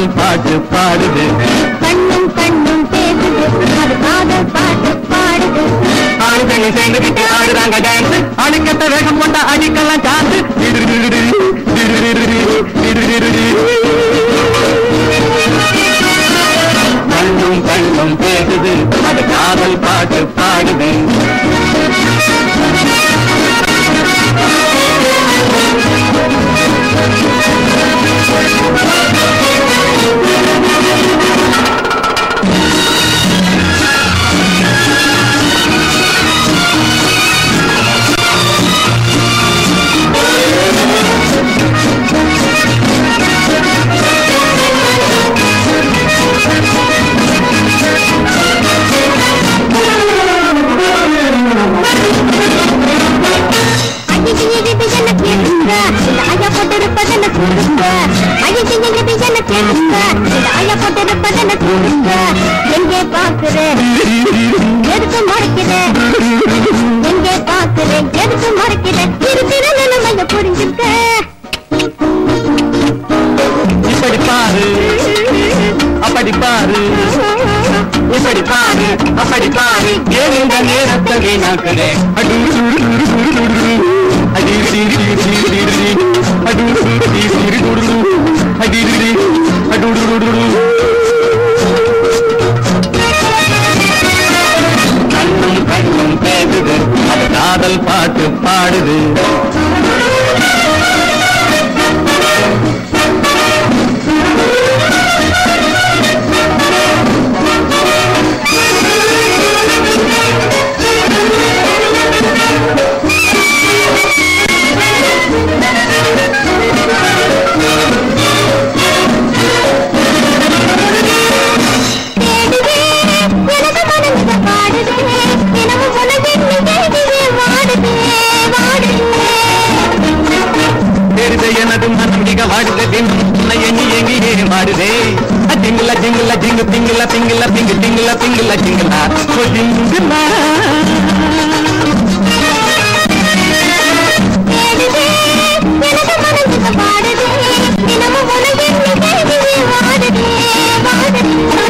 காதல் பாட்டு பாடுது கண்ணும் கண்ணும் பேசுது அது காதல் பாட்டு பாடுது ஆளுகளை சேர்ந்துகிட்டு ஆடுறாங்க டான்ஸ் அடிக்கத்த வேகம் கொண்ட அடிக்கலாம் சாந்து கண்ணும் கண்ணும் பேசுது அது காதல் பாட்டு பாடுது அடிச்சு எதிர்த்து என்ன கேளுங்க இந்த ஐயா போட்டிருப்பதென்ன சொல்லுங்க அடிச்சு எதிர்த்து என்ன கேளுங்க இந்த ஐயா போட்டிருப்பதென்ன சொல்லுங்க எங்கே பார்க்கிறேன் எதுக்கு மறைக்கிறேன் எங்கே பார்க்கிறேன் எதுக்கு மறைக்கிறேன் இருக்கிற நிலைமைய புரிஞ்சுக்க இப்படி பாரு அப்படி பாரு இப்படி பாரு அப்படி பாரு ஏன் இந்த நேரத்தை வீணாக்குறேன் கண்ணும் கண்ணும் பேசுது அது காதல் பாட்டு பாடுது தேடுதே எனது மனம் இதை பாடுதே தினமும் உலகின் நிகழ்ச்சியே வாடுதே வாடுதே தெரிந்த எனது மனதிக வாடுது தினம் உன்னை எண்ணி எங்கியே மாடுதே ஜிங்கில ஜிங்கில ஜிங்கு திங்கில திங்கில திங்கு திங்கில திங்கில ஜிங்கிலா ஓ ஜிங்கிலா தேடுதே எனது மனம் இதை பாடுதே தினமும் உலகின் நிகழ்ச்சியே வாடுதே வாடுதே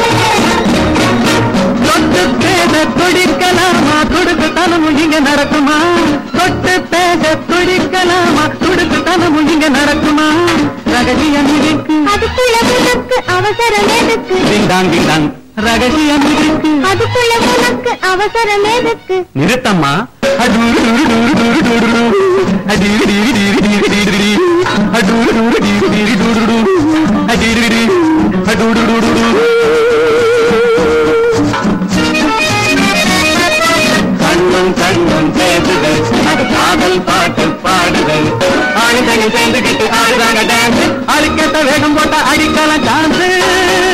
தொட்டு பேச துடிக்கலாமா துடுக்கு தனமும் இங்க நடக்குமா தொட்டு பேச துடிக்கலாமா துடுக்கு தனமும் இங்க நடக்குமா ரகசியம் இருக்கு அதுக்குள்ள உனக்கு அவசரம் எதுக்கு டிங்டாங் டிங்டாங் ரகசியம் இருக்கு அதுக்குள்ள உனக்கு அவசரம் எதுக்கு நிறுத்தம்மா கண்ணும் கண்ணும் பேசுது அது காதல் பாட்டு பாடுது ஆளுதனி சேர்ந்துகிட்டு ஆடுறாங்க டான்ஸ் அடிக்கத்த வேகம் போட்ட அடிக்கலாம் டான்ஸ்